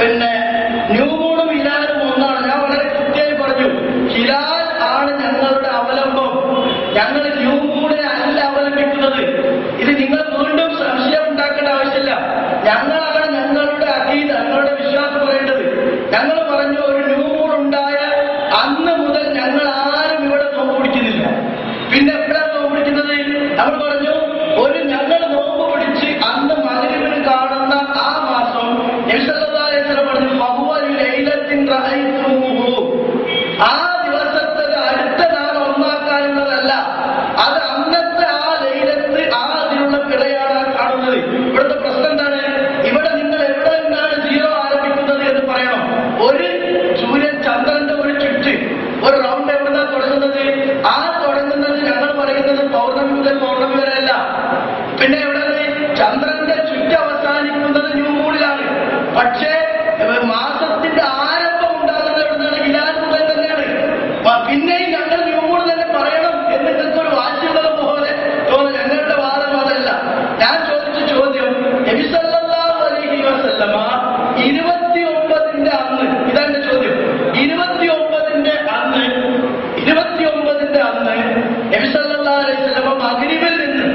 പിന്നെ ന്യൂമൂണും ഹിലാലും ഒന്നാണ് ഞാൻ വളരെ കൃത്യമായി പറഞ്ഞു ഹിലാൽ ആണ് ഞങ്ങളുടെ അവലംബം ഞങ്ങൾ ന്യൂമൂണിനെ അല്ല അവലംബിക്കുന്നത് ഇത് നിങ്ങൾ വീണ്ടും സംശയം ഉണ്ടാക്കേണ്ട ആവശ്യമില്ല ഞങ്ങളാണ് ഞങ്ങളുടെ അധീത ഞങ്ങളുടെ വിശ്വാസം പറയേണ്ടത് ഞങ്ങൾ പറഞ്ഞു ഒരു ന്യൂമൂൺ ഉണ്ടായ അന്ന് മുതൽ ഞങ്ങൾ ആരും ഇവിടെ നോമ്പ് പിടിക്കുന്നില്ല പിന്നെ എപ്പോഴാണ് നോമ്പ് പിടിക്കുന്നത് നമ്മൾ പറഞ്ഞു ഒരു ഞങ്ങൾ നോമ്പ് പിടിച്ച് അന്ന് മകരിവിന് കാണുന്ന ആ മാസം നബിസല്ലാസ്ലം പറഞ്ഞു ബഹുവൽ ലൈലത്തിൻ റഅയ്തുമൂഹു. ആ ദിവസത്തെ അടുത്ത നാൾ ഒന്നാക്കാനുള്ളതല്ല അത് അന്നത്തെ ആ ലൈലത്ത് ആ അതിലുള്ള പിഴയാണ് കാണുന്നത് ഇവിടുത്തെ പ്രശ്നം എന്താണ് ഇവിടെ നിങ്ങൾ എവിടെ നിന്നാണ് സീറോ ആരംഭിക്കുന്നത് എന്ന് പറയണം ഒരു സൂര്യൻ ചന്ദ്രന്റെ ഒരു ചുറ്റ് ഒരു റൗണ്ട് എവിടുന്നാ തുടങ്ങുന്നത് ആ തുടങ്ങുന്നത് ഞങ്ങൾ പറയുന്നത് പൗർണമി മുതൽ പൗർണമി വരെ അല്ല പിന്നെ എവിടെ ചന്ദ്രന്റെ ചുറ്റ് അവസാനിക്കുന്നത് ന്യൂമൂണിലാണ് പക്ഷേ ഏഹ്, മാസത്തിന്റെ ആരംഭം ഉണ്ടാകുന്നത് എവിടുന്നാണ് ഹിലാൽ മുതൽ തന്നെയാണ് പ- പിന്നെയും ഞങ്ങൾ ന്യൂമൂൺ തന്നെ പറയണം എന്ന് നിങ്ങൾക്ക് ഒരു വാശിയുള്ളത് പോലെ തോന്നുന്നു ഞങ്ങളുടെ വാദം അതല്ല ഞാൻ ചോദിച്ച ചോദ്യം നബിസല്ലാഹു അലൈഹി വസല്ലമ ഇരുപത്തി ഒമ്പതിന്റെ അന്ന് ഇതാണ് എന്റെ ചോദ്യം ഇരുപത്തി ഒമ്പതിന്റെ അന്ന് ഇരുപത്തി ഒമ്പതിന്റെ അന്ന് നബിസല്ലാ അലൈഹി വസല്ലമ മഗ്രിബിൽ നിന്ന്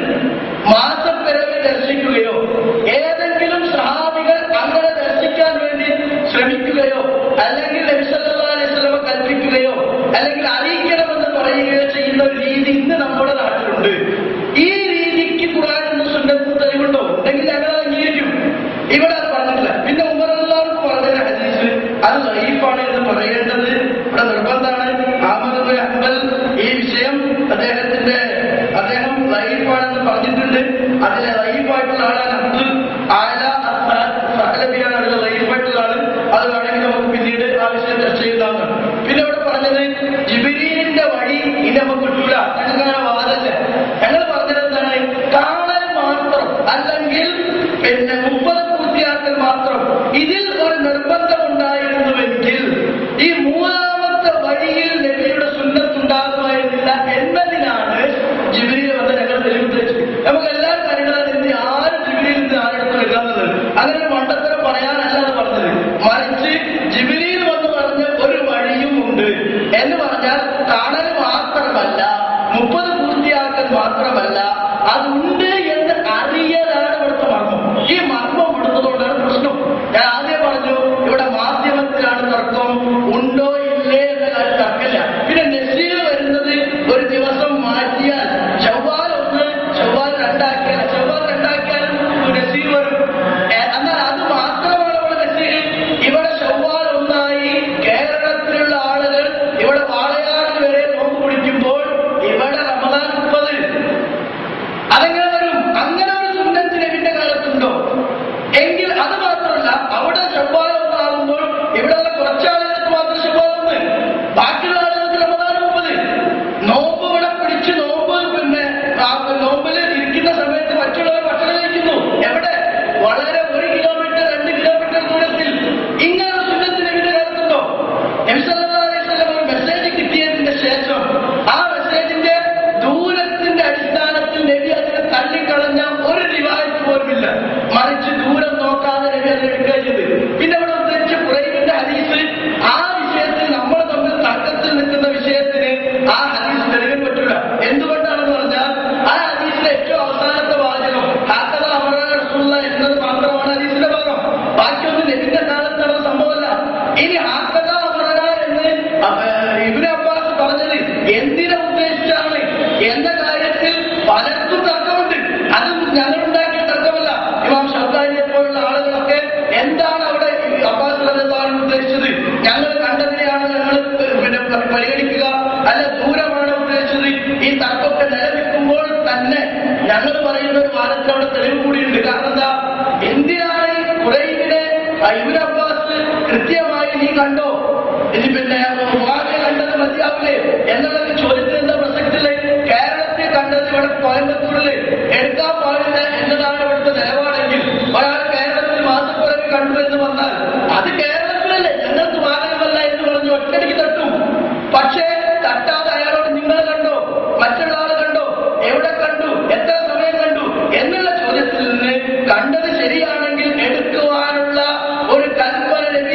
മാസപ്പിറവി ദർശിക്കുകയോ ഏതെങ്കിലും സഹാബികൾ അങ്ങനെ ദർശിക്കാൻ വേണ്ടി ശ്രമിക്കുകയോ അല്ലെങ്കിൽ നബിസല്ലാ അലൈഹി വസല്ലമ കൽപ്പിക്കുകയോ അല്ലെങ്കിൽ അറിയിക്കണമെന്ന് പറയുകയോ ചെയ്യുന്ന ഒരു രീതി ഇന്ന് നമ്മുടെ നാട്ടിലുണ്ട് ഈ രീതിക്ക് ഖുർആൻ എന്ന സുന്നത്ത് തെളിവുണ്ടോ ഉണ്ടെങ്കിൽ ഞങ്ങൾ അത് അംഗീകരിക്കും ഇവിടെ അത് പറഞ്ഞിട്ടില്ല പിന്നെ ഉമർ അള്ളാഹു പറഞ്ഞ ഹദീസ് അത് ലൈഫാണ് എന്ന് പറയേണ്ടത് ഇവിടെ നിർബന്ധമാണ് അഹമ്മദ് ബിൻ ഹംബൽ ഈ വിഷയം അദ്ദേഹത്തിന്റെ അദ്ദേഹം ലൈഫാണെന്ന് പറഞ്ഞിട്ടുണ്ട് അതിലെ ലൈഫായിട്ടുള്ള ആളാണ് അബ്ദുൽ ആല സഹലബിയാണ് അതിലെ ലൈഫായിട്ടുള്ള ആള് അത് വേണമെങ്കിൽ നമുക്ക് പിന്നീട് ആ വിഷയം ചർച്ച ചെയ്യുന്നതാണ് പിന്നെ ഇവിടെ പറഞ്ഞത് ജിബിരീലിന്റെ വഴി ഇനി നമുക്ക് കിട്ടൂല ഞങ്ങൾക്ക് വാദല്ല ഞങ്ങൾ പറഞ്ഞത് എന്താണ് കാണൽ മാത്രം അല്ലെങ്കിൽ പിന്നെ മുപ്പത് പൂർത്തിയാക്കൽ മാത്രം ഇതിൽ ഒരു നിർബന്ധം ഉണ്ടായിരുന്നുവെങ്കിൽ ഈ മൂന്നാമത്തെ വഴിയിൽ നബിയുടെ സുന്നത്തുണ്ടാകുമായിരുന്നില്ല എന്നതിനാണ് ജിബിരിയിൽ വന്ന് ഞങ്ങൾ തെളിവ് തെളിച്ചത് നമുക്ക് എല്ലാവരും അറിയണത് എന്ത് ആരും ജിബിരിയിൽ നിന്ന് ആരെടുത്ത് വരാമെന്നത് അങ്ങനെ ഒരു മണ്ടത്തരം പറയാനല്ല അത് പറഞ്ഞത് മറിച്ച് ജിബിരിയിൽ വന്ന് പറഞ്ഞ ഒരു വഴിയും ഉണ്ട് എന്ന് പറഞ്ഞാൽ കാണൽ മാത്രമല്ല മുപ്പത് പൂർത്തിയാക്കൽ മാത്രമല്ല അതുണ്ട് എന്ന് അറിയലാണ് ഇവിടുത്തെ മർമ്മം ഈ മർമ്മം വിടുന്നതുകൊണ്ടാണ് പ്രശ്നം ഞാൻ ആദ്യം പറഞ്ഞു ഇവിടെ മാധ്യമത്തിലാണ് തർക്കം ഉണ്ടോ ഇല്ലേ എന്ന കാര്യം തർക്കമില്ല പിന്നെ നസീർ വരുന്നത് ഒരു ദിവസം മാറ്റിയാൽ ചൊവ്വാൽ ഒന്ന് ചൊവ്വാൽ രണ്ടാക്കിയാൽ ചൊവ്വാൽ രണ്ടാക്കിയാലും നസീർ വരും ഏ, എന്നാൽ അത് മാത്രമാണ് ഇവിടെ നസീർ ഇവിടെ ചൊവ്വാൽ ഒന്നായി കേരളത്തിലുള്ള ആളുകൾ ഇവിടെ വാളയാട് വരെ നോമ്പ് പിടിക്കുമ്പോൾ ഇവിടെ റമദാൻ മുപ്പത് അതെങ്ങനെ വരും അങ്ങനെ ഒരു സുന്നത്ത് നബിന്റെ കാലത്തുണ്ടോ എങ്കിൽ അത് മാത്രമല്ല അവിടെ ശബ്ദമാകുമ്പോൾ ഇവിടെയുള്ള കുറച്ച് ആളുകൾക്ക് മാത്രം ശബ്ദമാകുന്നത് ബാക്കിയുള്ള ആളുകൾക്ക് റമദാൻ മുപ്പത് നോമ്പ് ഇവിടെ പിടിച്ച് നോമ്പ് പിന്നെ ആ നോമ്പില് ഇരിക്കുന്ന സമയത്ത് മറ്റുള്ളവർ ഭക്ഷണം കഴിക്കുന്നു എവിടെ വളരെ ഒരു കിലോമീറ്റർ രണ്ട് കിലോമീറ്റർ ദൂരത്തിൽ ഇങ്ങനെ ഒരു സുന്നത്ത് നബിന്റെ കാലത്തുണ്ടോ നബി സല്ലല്ലാഹു അലൈഹി വസല്ലം ഒരു മെസ്സേജ് കിട്ടിയതിന്റെ ശേഷം ആ മെസ്സേജിന്റെ ദൂരത്തിന്റെ അടിസ്ഥാനത്തിൽ നബി അതിനെ തള്ളിക്കളഞ്ഞ ഒരു റിവായത്ത് പോലുമില്ല മറിച്ച് ദൂരം നോക്കാതെ നബി അതിനെ എടുക്കുക ചെയ്ത് പിന്നെ അവിടെ ഉദ്ദേശിച്ച കുറൈബിന്റെ ഹദീസ് ആ വിഷയത്തിൽ നമ്മൾ തമ്മിൽ തർക്കത്തിൽ നിൽക്കുന്ന വിഷയത്തിന് ആ ഹദീസ് തെളിവിന് പറ്റൂല എന്തുകൊണ്ടാണെന്ന് പറഞ്ഞാൽ ആ ഹദീസിലെ ഏറ്റവും അവസാനത്തെ വാചകം ഹാത്തത അമറാൻ റസൂലുള്ള എന്നത് മാത്രമാണ് ഹദീസിന്റെ ഭാഗം ബാക്കിയൊന്നും നബിന്റെ കാലത്ത് നടന്ന സംഭവമല്ല ഇനി ഹാത്തത അമറന എന്ന് ഇബിന് അബ്ബാസ് പറഞ്ഞത് എന്തിനെ ഉദ്ദേശിച്ചാണ് എന്ന കാര്യത്തിൽ പലർക്കും തർക്കമുണ്ട് അത് ഞങ്ങൾ ഉണ്ടാക്കിയ തർക്കമല്ല ഇമാം ഷബ്ദാനിയെ പോലുള്ള ആളുകളൊക്കെ എന്താണ് അവിടെ അബ്ബാസ് റളിയല്ലാഹു ഉദ്ദേശിച്ചത് ഞങ്ങൾ കണ്ടതിനെയാണ് ഞങ്ങൾ പിന്നെ പരിഗണിക്കുക അല്ല ദൂരമാണ് ഉദ്ദേശിച്ചത് ഈ തർക്കമൊക്കെ നിലനിൽക്കുമ്പോൾ തന്നെ ഞങ്ങൾ പറയുന്ന ഒരു വാദത്തിൽ അവിടെ തെളിവ് കൂടിയുണ്ട് കാരണം എന്താ എന്തിനാണ് ഈ കുറൈബിനെ ഇബിന് അബ്ബാസ് കൃത്യമായി നീ കണ്ടോ ഇനി പിന്നെ മുഹാബിയെ കണ്ടത് മതിയാവില്ലേ എന്നുള്ളത് ചോദ്യത്തിന് എന്താ പ്രസക്തില്ലേ കേരളത്തിൽ കണ്ടത് ഇവിടെ കോയമ്പത്തൂരില് എടുക്കാൻ പാടില്ല എന്നതാണ് ഇവിടുത്തെ നിലപാടെങ്കിൽ ഒരാൾ കേരളത്തിൽ മാസക്കുറവ് കണ്ടു എന്ന് വന്നാൽ അത് കേരളത്തിലല്ലേ ഞങ്ങൾക്ക് ബാധകമല്ല എന്ന് പറഞ്ഞ് ഒറ്റടിക്ക് തട്ടും പക്ഷേ തട്ടാതെ അയാളോട് നിങ്ങൾ കണ്ടോ മറ്റുള്ള ആൾ കണ്ടോ എവിടെ കണ്ടു എത്ര സമയം കണ്ടു എന്നുള്ള ചോദ്യത്തിൽ നിന്ന് കണ്ടത് ശരിയാണെങ്കിൽ എടുക്കുവാനുള്ള ഒരു കൽപ്പന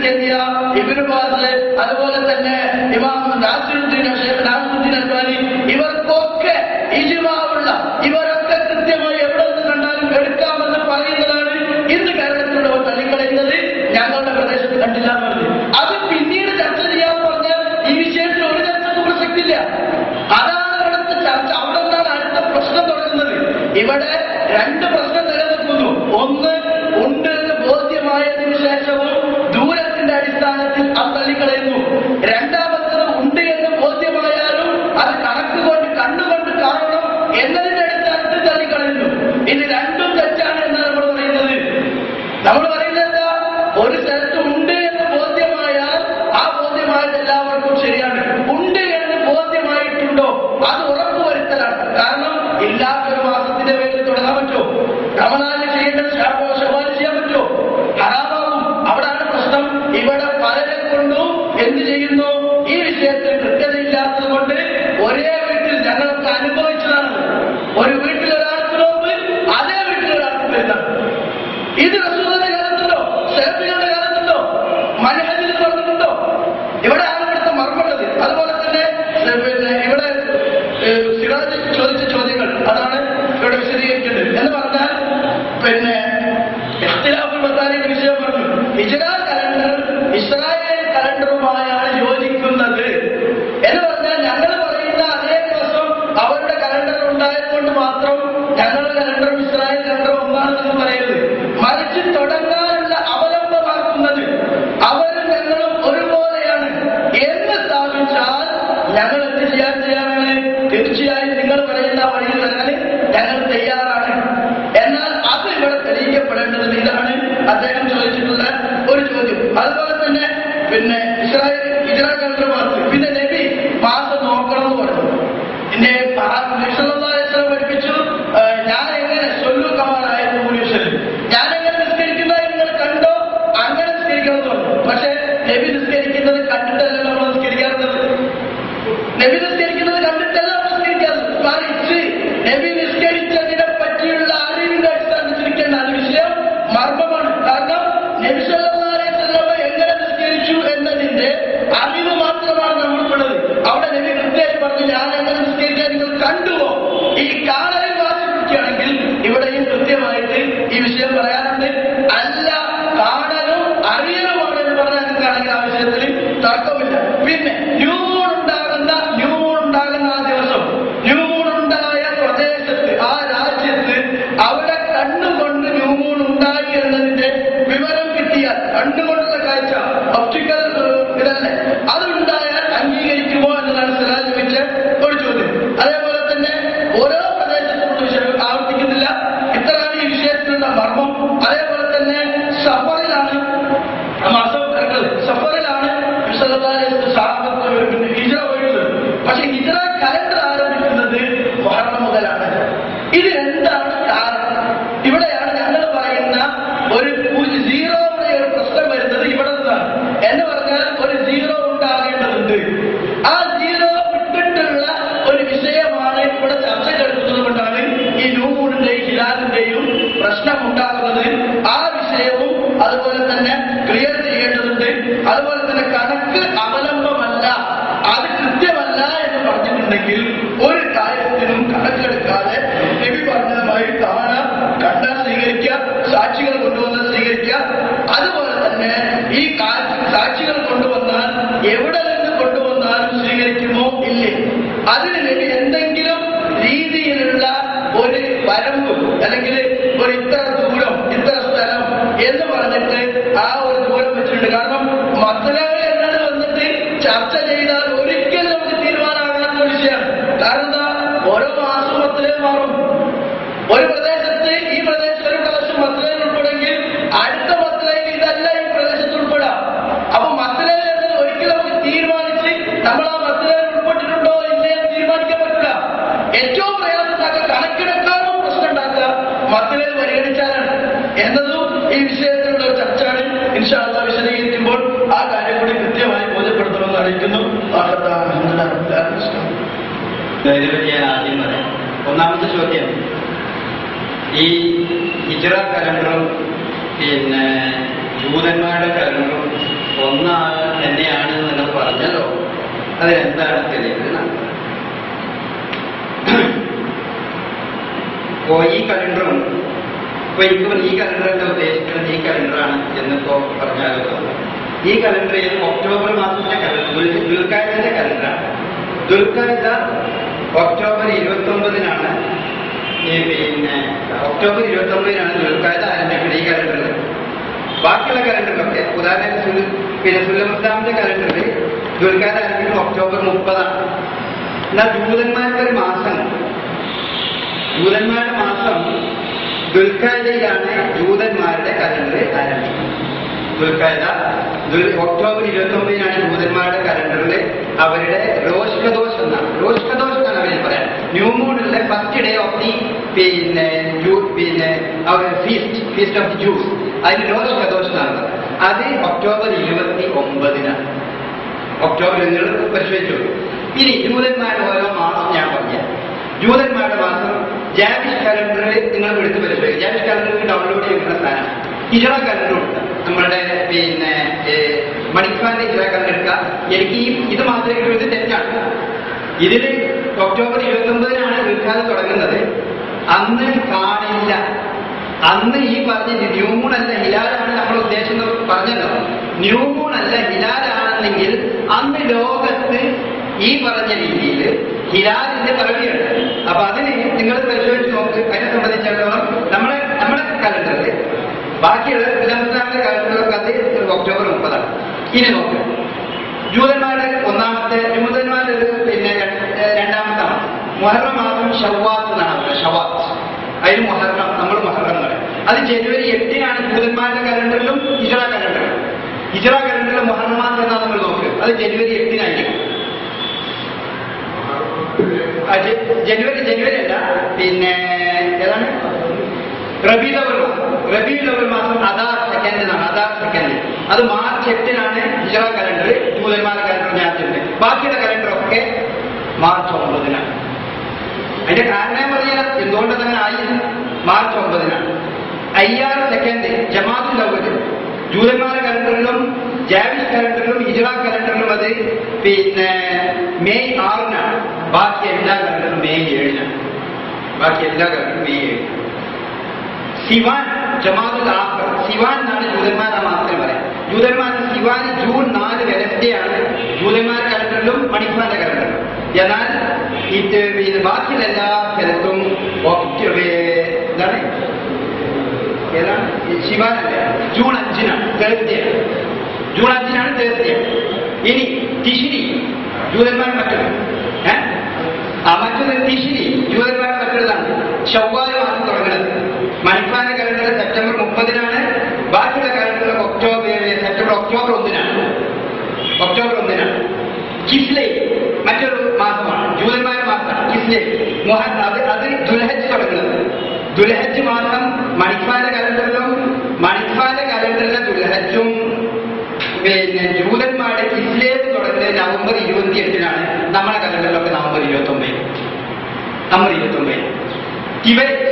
തൈമിയ ഇബ്നു ബാസ് അതുപോലെ തന്നെ ഇമാം നാസിറുദ്ദീൻ ഷേഖ് നാസിറുദ്ദീൻ അൽബാനി ഇവർക്കൊക്കെ ഇജുമാവുള്ള ഇവരൊക്കെ കൃത്യമായി എവിടെ നിന്ന് കണ്ടാലും എടുക്കാമെന്ന് പറയുന്നതാണ് ഇന്ന് കേരളത്തിലുള്ളവർ തള്ളിക്കളയുന്നത് ഞങ്ങളുടെ പ്രദേശത്ത് കണ്ടില്ല എന്ന് പറഞ്ഞു അത് പിന്നീട് ചർച്ച ചെയ്യാൻ പറഞ്ഞാൽ ഈ വിഷയത്തിൽ ഒരു ചർച്ചക്ക് പ്രസക്തില്ല അതാണ് ഇവിടുത്തെ ചർച്ച അവിടെ നിന്നാണ് അടുത്ത പ്രശ്നം തുടങ്ങുന്നത് ഇവിടെ രണ്ട് പ്രശ്നം നിലനിൽക്കുന്നു ഒന്ന് ഉണ്ട് എന്ന് ബോധ്യമായതിനു ശേഷവും ദൂരത്തിന്റെ അടിസ്ഥാനത്തിൽ അത് തള്ളിക്കളയുന്നു രണ്ടാമത്തത് ഉണ്ട് എന്ന് ബോധ്യമായാലും അത് കണക്ക് കൊണ്ട് കണ്ണുകൊണ്ട് കാണണം എന്നതിന്റെ അടിസ്ഥാനത്തിൽ തള്ളിക്കളയുന്നു ഇത് രണ്ടും തെറ്റാണ് എന്നാണ് നമ്മൾ പറയുന്നത് നമ്മൾ പറയുന്നത് എന്താ ഒരു സ്ഥലത്ത് ഉണ്ട് എന്ന് ബോധ്യമായാൽ ആ ബോധ്യമായത് എല്ലാവർക്കും ശരിയാണ് ഉണ്ട് എന്ന് ബോധ്യമായിട്ടുണ്ടോ അത് ഉറപ്പുവരുത്തലാണ് കാരണം ഇല്ലാത്തൊരു മാസത്തിന്റെ പേരിൽ തുടങ്ങാൻ പറ്റുമോ റമദാനിൽ ചെയ്യേണ്ടത് ഷാബോ ഷവാൽ ചെയ്യാൻ പറ്റുമോ ഹറാമാവും അവിടാണ് പ്രശ്നം ഇവിടെ പലരെ കൊണ്ടും എന്ത് ചെയ്യുന്നു ഈ വിഷയത്തിൽ കൃത്യതയില്ലാത്തത് കൊണ്ട് ഒരേ വീട്ടിൽ ഞങ്ങളൊക്കെ അനുഭവിച്ചതാണ് ഒരു വീട്ടിൽ ഒരാൾക്ക് നോമ്പ് അതേ വീട്ടിൽ ഒരാൾക്ക് വരുന്നതാണ് ഇത് റസൂലിന്റെ കാലത്തുണ്ടോ ഷേഫികളുടെ കാലത്തുണ്ടോ മനഹജിൽ പറഞ്ഞിട്ടുണ്ടോ ഇവിടെ ആണ് ഇവിടുത്തെ മർമ്മമുള്ളത് അതുപോലെ തന്നെ ഏ, പിന്നെ ഇവിടെ ഏ, സിറാജ് ചോദിച്ച ചോദ്യങ്ങൾ അതാണ് ഇവിടെ വിശദീകരിക്കുന്നത് എന്ന് പറഞ്ഞാൽ പിന്നെ ഇഖ്തിലാഫുൽ മസാലിന്റെ വിഷയം പറഞ്ഞു ഹിജ്റ കലണ്ടർ ഇസ്രായേൽ കലണ്ടറുമായാണ് യോജിക്കുന്നത് എന്ന് പറഞ്ഞാൽ ഞങ്ങൾ പറയുന്ന അതേ ദിവസം അവരുടെ കലണ്ടർ ഉണ്ടായതുകൊണ്ട് മാത്രം ഞങ്ങളുടെ കലണ്ടറും ഇസ്രായേൽ കലണ്ടറും ഒന്നാണെന്ന് പറയരുത് മറിച്ച് തുടങ്ങാനുള്ള അവലംബമാക്കുന്നത് അവരും ഞങ്ങളും ഒരുപോലെയാണ് എന്ന് സ്ഥാപിച്ചാൽ ഞങ്ങൾ എന്ത് ചെയ്യാൻ തയ്യാറാണ് തീർച്ചയായും നിങ്ങൾ പറയുന്ന വഴിയിൽ വരാൻ ഞങ്ങൾ തയ്യാറാണ് എന്നാൽ അത് ഇവിടെ തെളിയിക്കപ്പെടേണ്ടത് ഇതാണ് അദ്ദേഹം ചോദിച്ചിട്ടുള്ള ഒരു ചോദ്യം അതുപോലെ തന്നെ പിന്നെ ഇസ്രായേൽ ഇസ്രായേൽ കലണ്ടർ മാസം പിന്നെ നബി മാസം നോക്കണം എന്ന് പറഞ്ഞു പിന്നെ നിശ്ചലം പഠിപ്പിച്ചു ആ, ഞാൻ എങ്ങനെ സൊല്ലു കമാറായിരുന്നു മുനീശ്വരൻ ഞാൻ എങ്ങനെ നിസ്കരിക്കുന്നതായി നിങ്ങൾ കണ്ടോ അങ്ങനെ നിസ്കരിക്കണം എന്ന് പറഞ്ഞു പക്ഷെ നബി നിസ്കരിക്കുന്നത് കണ്ടിട്ടല്ല നമ്മൾ നിസ്കരിക്കാറുള്ളത് നബി നിസ്കരിക്കുന്നത് കണ്ടിട്ടല്ല നമ്മൾ നിസ്കരിക്കാറുള്ളത് മറിച്ച് നബി നിസ്കരിച്ചതിനെ പറ്റിയുള്ള അറിവിന്റെ അടിസ്ഥാനത്തിരിക്കേണ്ട അത് വിഷയം മർമ്മമാണ് കാരണം നബി സല്ലല്ലാഹു അലൈഹി വസല്ലമ എങ്ങനെ നിസ്കരിച്ചു എന്നതിന്റെ അറിവ് മാത്രമാണ് നമ്മൾക്കുള്ളത് അവിടെ നബി കൃത്യമായി പറഞ്ഞു ഞാൻ എങ്ങനെ നിസ്കരിക്കാൻ നിങ്ങൾ കണ്ടുവോ ഈ കാണലിൽ വാശി പിടിക്കുകയാണെങ്കിൽ ഇവിടെയും കൃത്യമായിട്ട് ഈ വിഷയം പറയാറുണ്ട് അല്ല കാണലും അറിയലുമാണ് എന്ന് പറഞ്ഞാൽ നിങ്ങൾക്കാണെങ്കിൽ ആ വിഷയത്തിൽ തർക്കമില്ല പിന്നെ ന്യൂ മൂൺ ഉണ്ടാകുന്ന ന്യൂ മൂൺ ഉണ്ടാകുന്ന ആ ദിവസം ന്യൂ മൂൺ ഉണ്ടായ പ്രദേശത്ത് ആ രാജ്യത്ത് അവിടെ കണ്ണുകൊണ്ട് ന്യൂ മൂൺ ഉണ്ടായി എന്നതിന്റെ വിവരം കിട്ടിയാൽ കണ്ണുകൊണ്ടുള്ള കാഴ്ച ഒപ്റ്റിക്കൽ ഇതല്ലേ അതുണ്ടായാൽ അംഗീകരിക്കുമോ എന്നതാണ് സിറാജ് ചോദിച്ച ഒരു ചോദ്യം അതേപോലെ തന്നെ ഓരോ പ്രദേശത്തുള്ള വിഷയം ആവർത്തിക്കുന്നില്ല ഇത്രയാണ് ഈ വിഷയത്തിലുള്ള മർമ്മം അതേപോലെ തന്നെ സഫറിലാണ് ആ മാസം കിടക്കുന്നത് സഫറിലാണ് ഹിജറ വരുന്നത് പക്ഷെ ഹിജറ കലണ്ടർ ആരംഭിക്കുന്നത് മുഹറം മുതലാണ് ഇത് എന്താണ് കാരണം ഇവിടെയാണ് ഞങ്ങൾ പറയുന്ന ഒരു പൂജ്യ- സീറോയുടെ ഒരു പ്രശ്നം വരുന്നത് ഇവിടെ നിന്നാണ് എന്ന് പറഞ്ഞാൽ ഒരു സീറോ ഉണ്ടാകേണ്ടതുണ്ട് ആ സീറോ വിട്ടിട്ടുള്ള ഒരു വിഷയമാണ് ഇവിടെ ചർച്ച കേൾക്കുന്നത് കൊണ്ടാണ് ഈ ന്യൂമൂണിന്റെയും ഹിലാലിന്റെയും പ്രശ്നം ഉണ്ടാകുന്നത് ആ വിഷയവും അതുപോലെ തന്നെ ക്ലിയർ ചെയ്യേണ്ടതുണ്ട് അതുപോലെ തന്നെ കണക്ക് അവലംബമല്ല അത് കൃത്യമല്ല എന്ന് പറഞ്ഞിട്ടുണ്ടെങ്കിൽ ഒരു കാര്യത്തിനും കണക്കെടുക്കാതെ നബി പറഞ്ഞതുമായി കാണാം കണ്ടാൽ സ്വീകരിക്കുക സാക്ഷികൾ കൊണ്ടുവന്നാൽ സ്വീകരിക്കുക അതുപോലെ തന്നെ ഈ കാ- സാക്ഷികൾ കൊണ്ടുവന്നാൽ എവിടെ നിന്ന് കൊണ്ടുവന്നാലും സ്വീകരിക്കുമോ ഇല്ലേ അതിന് നബി എന്തെങ്കിലും രീതിയിലുള്ള ഒരു വരമ്പ് അല്ലെങ്കിൽ ഒരു ഇത്ര ദൂരം ഇത്ര സ്ഥലം എന്ന് പറഞ്ഞിട്ട് ആ ഒരു ദൂരം വെച്ചിട്ടുണ്ട് കാരണം മസലകൾ എന്നാണ് വന്നിട്ട് ചർച്ച ചെയ്താൽ ഒരിക്കലും നമുക്ക് തീരുമാനമാകാത്ത ഒരു വിഷയമാണ് കാരണം എന്താ ഓരോ മാസവും മസലേ മാറും ഒരു പ്രദേശത്ത് ഈ പ്രദേശത്ത് ഒരു പ്രാവശ്യം മസലയിൽ ഉൾപ്പെടുമെങ്കിൽ അടുത്ത മസലയിൽ ഇതല്ല ഈ പ്രദേശത്ത് ഉൾപ്പെടാം അപ്പൊ മസലയിൽ എന്നത് ഒരിക്കലും നമുക്ക് തീരുമാനിച്ച് നമ്മൾ ആ മസലയിൽ ഉൾപ്പെട്ടിട്ടുണ്ടോ ഇല്ലേ എന്ന് തീരുമാനിക്കാൻ പറ്റില്ല ഏറ്റവും പ്രയാസം ഉണ്ടാക്കുക കണക്കെടുക്കാനും പ്രശ്നം ഉണ്ടാക്കുക മസലയിൽ പരിഗണിച്ചാലാണ് എന്നതും ഈ വിഷയത്തിലുള്ള ഒരു ചർച്ചയാണ് ഇൻഷാല്ല വിശദീകരിക്കുമ്പോൾ ആ കാര്യം കൂടി കൃത്യമായി ബോധ്യപ്പെടുത്തണമെന്ന് അറിയിക്കുന്നു വാഹത്താണ് ഇതിനെപ്പറ്റി ഞാൻ ആദ്യം പറയാം ഒന്നാമത്തെ ചോദ്യം ഈ ഹിജറ കലണ്ടറും പിന്നെ ജൂതന്മാരുടെ കലണ്ടറും ഒന്നാണ് തന്നെയാണ് എന്ന് നിങ്ങൾ പറഞ്ഞല്ലോ അതിനെന്താണ് തെളിവ് എന്നാണ്. അപ്പോ ഈ കലണ്ടറും ഇപ്പൊ എനിക്ക് ഈ കലണ്ടർ എന്താ ഉദ്ദേശിക്കുന്നത് ഈ കലണ്ടറാണ് എന്നിപ്പോ പറഞ്ഞാലോ ഈ കലണ്ടർ ഏത് ഒക്ടോബർ മാസത്തിന്റെ കലണ്ടർ ദുൽഖായത്തിന്റെ കലണ്ടറാണ് ദുൽഖായുധ ഒക്ടോബർ ഇരുപത്തി ഒമ്പതിനാണ് ഈ പിന്നെ ഒക്ടോബർ ഇരുപത്തി ഒമ്പതിനാണ് ദുൽഖായുധ ആരംഭിക്കുന്നത് ഈ കലണ്ടറിൽ ബാക്കിയുള്ള കലണ്ടറിലൊക്കെ ഉദാഹരണത്തിന് സുൽ- പിന്നെ സുല്ലമുസ്ലാമിന്റെ കലണ്ടറിൽ ദുൽഖായുധ ആരംഭിക്കുന്നത് ഒക്ടോബർ മുപ്പതാണ് എന്നാൽ ജൂതന്മാരുടെ ഒരു മാസം ജൂതന്മാരുടെ മാസം ദുൽഖായതയിലാണ് ജൂതന്മാരുടെ കലണ്ടർ ആരംഭിക്കുന്നത് ദുൽഖായത ദുൽ ഒക്ടോബർ ഇരുപത്തി ഒമ്പതിനാണ് ജൂതന്മാരുടെ കലണ്ടറിൽ അവരുടെ റോഷ്കദോഷ് എന്നാണ് റോഷ്കദോഷ് എന്നാണ് അവരിൽ പറയാം ന്യൂ മൂണിലെ ഫസ്റ്റ് ഡേ ഓഫ് ദി പിന്നെ ജൂ- പിന്നെ അവർ feast feast of the Jews അതിന് റോഷ്കദോഷ് എന്നാണ് പറയുന്നത്. അത് ഒക്ടോബർ ഇരുപത്തി ഒമ്പതിനാണ് ഒക്ടോബർ നിങ്ങൾ പരിശോധിച്ചു ഇനി ജൂതന്മാരുടെ ഓരോ മാസം ഞാൻ പറഞ്ഞു ജൂതന്മാരുടെ മാസം ജാവിഷ് കലണ്ടറിൽ നിങ്ങൾ എടുത്ത് പരിശോധിക്കും ജാവിഷ് കലണ്ടറിൽ ഡൗൺലോഡ് ചെയ്യുന്ന സാധനം ഹിജറ കലണ്ടറും ഉണ്ട് നമ്മളുടെ പിന്നെ ഏഹ്, മണിക്കാന്റെ ഹിജറ കലണ്ടർ എടുക്കുക എനിക്ക് ഈ ഇത് മാത്രമേ കിട്ടൂ ഇത് തെറ്റാണ് ഇതിൽ ഒക്ടോബർ ഇരുപത്തി ഒമ്പതിനാണ് വിൽക്കാതെ തുടങ്ങുന്നത് അന്ന് കാണില്ല അന്ന് ഈ പറഞ്ഞ ന്യൂമൂൺ അല്ല ഹിലാലാണ് നമ്മൾ ഉദ്ദേശം പറഞ്ഞല്ലോ ന്യൂമൂൺ അല്ല ഹിലാലാണെന്നെങ്കിൽ അന്ന് ലോകത്ത് ഈ പറഞ്ഞ രീതിയിൽ ഹിലാലിന്റെ പിറവിയാണ് അപ്പൊ അതിന് നിങ്ങൾ പരിശോധിച്ച് നോക്ക് അതിനെ സംബന്ധിച്ചിടത്തോളം നമ്മളെ നമ്മുടെ കലണ്ടറിൽ ബാക്കിയുള്ള ഇസ്ലാമിന്റെ കലണ്ടറിലൊക്കെ അത് ഒക്ടോബർ മുപ്പതാണ് ഇനി നോക്ക് ജൂതന്മാരുടെ ഒന്നാമത്തെ ജൂതന്മാരുടെ ഒരു പിന്നെ ര- രണ്ടാമത്തെ മാസം മുഹറം മാസം ഷവാത്ത് എന്നാണ് പറയുന്നത് ഷവാത്ത് അതിന് മുഹറം നമ്മൾ മുഹറം എന്ന് പറയും അത് ജനുവരി എട്ടിനാണ് ജൂതന്മാരുടെ കലണ്ടറിലും ഹിജറ കലണ്ടറിലും ഹിജറ കലണ്ടറിലെ മുഹറം മാസം എന്നാ നമ്മൾ നോക്കുക അത് ജനുവരി എട്ടിനായിരിക്കും ആ, ജ- ജനുവരി ജനുവരി അല്ല പിന്നെ ഏതാണ് റബി ലവൽ മാസം റബി ലവൽ മാസം അതാ സെക്കൻഡ് എന്നാണ് അതാ സെക്കൻഡ് അത് മാർച്ച് എട്ടിനാണ് ഹിജറ കലണ്ടർ ജൂതന്മാരുടെ കലണ്ടർ ഞാറ്റുണ്ട് ബാക്കിയുള്ള കലണ്ടർ ഒക്കെ മാർച്ച് ഒമ്പതിനാണ് അതിന്റെ കാരണം ഞാൻ പറഞ്ഞാൽ എന്തുകൊണ്ടത് അങ്ങനെ ആയി മാർച്ച് ഒമ്പതിനാണ് അയ്യാറ് സെക്കൻഡ് ജമാഅത്ത് ലവല് ജൂതന്മാരുടെ കലണ്ടറിലും ജാവിഷ് കലണ്ടറിലും ഹിജറ കലണ്ടറിലും അത് പിന്നെ മെയ് ആറിനാണ് ബാക്കി എല്ലാ കലണ്ടറും മെയ് ഏഴിനാണ് ബാക്കി എല്ലാ കലണ്ടറും മെയ് ഏഴിനാണ് സിവാൻ ജമാഅത്തുൽ ആഖർ സിവാൻ എന്നാണ് ജൂതന്മാരുടെ മാസത്തിന് പറയാം ജൂതന്മാരുടെ സിവാൻ ജൂൺ നാല് വെനസ്ഡേ ആണ് ജൂതന്മാരുടെ കലണ്ടറിലും മണിപ്പാന്റെ കലണ്ടറിലും എന്നാൽ ഇത് ഇത് ബാക്കിയുള്ള എല്ലാ സ്ഥലത്തും ഒക്ടോബർ എന്താണ് ഏതാണ് ശിവാനല്ലേ ജൂൺ അഞ്ചിനാണ് തേർസ്ഡേ ജൂൺ അഞ്ചിനാണ് തേർസ്ഡേ ഇനി തിഷിരി ജൂതന്മാർ മറ്റൊരു ഏഹ് ആ മറ്റൊരു തിഷിരി ജൂതന്മാരുടെ മറ്റൊരുതാണ് ചൊവ്വാല മാസം തുടങ്ങുന്നത് മണിപ്പാന കലണ്ടർ സെപ്റ്റംബർ മുപ്പതിനാണ് ബാക്കിയുള്ള കലണ്ടർ ഒക്ടോബർ സെപ്റ്റംബർ ഒക്ടോബർ ഒന്നിനാണ് ഒക്ടോബർ ഒന്നിനാണ് കിസ്ലെ മറ്റൊരു മാസമാണ് ജൂതന്മാരുടെ മാസമാണ് കിസ്ലെ മൊഹ- അത് അത് ദുൽഹജ് തുടങ്ങുന്നത് ദുൽഹജ് മാസം മണിപ്പാന്റെ കലണ്ടറിലും മണിപ്പാന്റെ കലണ്ടറിലെ ദുൽഹജും പിന്നെ ജൂതന്മാരുടെ കിസ്ലേവ് തുടങ്ങുന്നത് നവംബർ ഇരുപത്തി എട്ടിനാണ് നമ്മുടെ കലണ്ടറിലൊക്കെ നവംബർ ഇരുപത്തി ഒമ്പത് നവംബർ ഇരുപത്തി ഒമ്പത് ടിബറ്റ്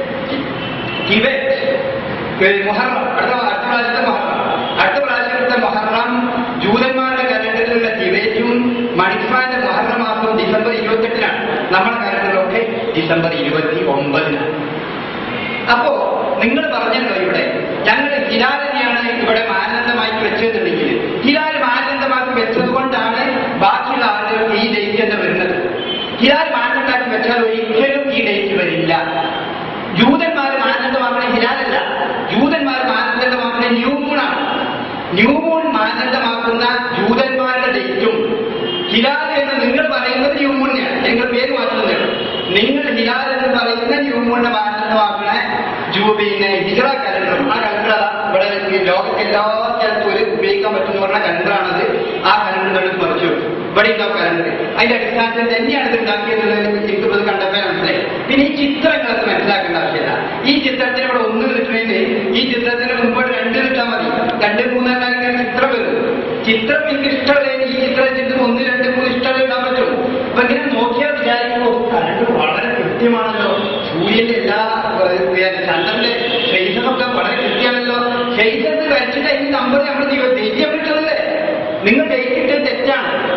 ടിബറ്റ് ഏഹ് മുഹറം അടുത്ത അടുത്ത പ്രാവശ്യത്തെ മുഹറം അടുത്ത പ്രാവശ്യത്തെ മുഹറം ജൂതന്മാരുടെ കലണ്ടറിലുള്ള ടിബറ്റും മണിപ്പാന്റെ മുഹറം മാസം ഡിസംബർ ഇരുപത്തെട്ടിനാണ് നമ്മുടെ കലണ്ടറിലൊക്കെ ഡിസംബർ ഇരുപത്തി ഒമ്പതിനാണ് അപ്പോ നിങ്ങൾ പറഞ്ഞല്ലോ ഇവിടെ ഞങ്ങൾ ഹിലാലിനെയാണ് ഇവിടെ മാനദണ്ഡമായി വെച്ചതെന്നുണ്ടെങ്കിൽ ഹിലാൽ മാനദണ്ഡമാക്കി വെച്ചത് കൊണ്ടാണ് ബാക്കിയുള്ള ആളുകൾക്ക് ഈ ഡേറ്റ് എന്ന് വരുന്നത് ഹിലാൽ മാനദണ്ഡമാക്കി വെച്ചാൽ ഒരിക്കലും ഈ ഡേറ്റ് വരില്ല ജൂതന്മാർ മാനദണ്ഡമാക്കുന്ന ഹിലാലല്ല ജൂതന്മാർ മാനദണ്ഡമാക്കുന്ന ന്യൂമൂണാണ് ന്യൂമൂൺ മാനദണ്ഡമാക്കുന്ന ജൂതന്മാരുടെ ഡേറ്റും ഹിലാൽ എന്ന് നിങ്ങൾ പറയുന്നത് ന്യൂമൂണിനെയാണ് നിങ്ങൾ പേര് മാറ്റുന്നത് നിങ്ങൾ ഹിലാൽ എന്ന് പറയുന്ന ന്യൂമൂണിനെ മാനദണ്ഡമാക്കുന്ന ജൂ പിന്നെ ഹിജറ കലണ്ടറും ആ കലണ്ടർ അതാ ഇവിടെ ഈ ലോകത്ത് എല്ലാ സ്ഥലത്തും ഒരു ഉപയോഗിക്കാൻ പറ്റുന്ന പറഞ്ഞ കലണ്ടറാണത് ആ കലണ്ടർ എടുത്ത് മറിച്ചു വെച്ചു. ഇവിടെ ഉണ്ടാവും കലണ്ടർ അതിന്റെ അടിസ്ഥാനത്തിൽ തന്നെയാണ് ഇത് ഉണ്ടാക്കിയത് എനിക്കിപ്പത് കണ്ടപ്പോൾ മനസ്സിലായി പിന്നെ ഈ ചിത്രങ്ങളൊക്കെ മനസ്സിലാക്കേണ്ട ആവശ്യമില്ല ഈ ചിത്രത്തിന് ഇവിടെ ഒന്ന് കിട്ടുന്നതിന് ഈ ചിത്രത്തിന് മുമ്പ് രണ്ട് കിട്ടാൻ മതി രണ്ട് മൂന്നെണ്ണം ചിത്രം വരും ചിത്രം എനിക്ക് ഇഷ്ടമല്ല ഈ ചിത്രം ചിത്രം ഒന്ന് രണ്ട് മൂന്ന് ഇഷ്ടമല്ല ഇടാൻ പറ്റും അപ്പൊ ഇങ്ങനെ നോക്കിയാൽ വിചാരിക്കുമ്പോൾ കലണ്ടർ വളരെ കൃത്യമാണല്ലോ സൂര്യന്റെ എല്ലാ ഏഹ്, ചന്ദ്രന്റെ ഫേസൊക്കെ വളരെ കൃത്യമാണല്ലോ ഫേസസ് വരച്ചിട്ട് ഈ നമ്പർ നമ്മൾ ദൈവം കിട്ടുന്നത്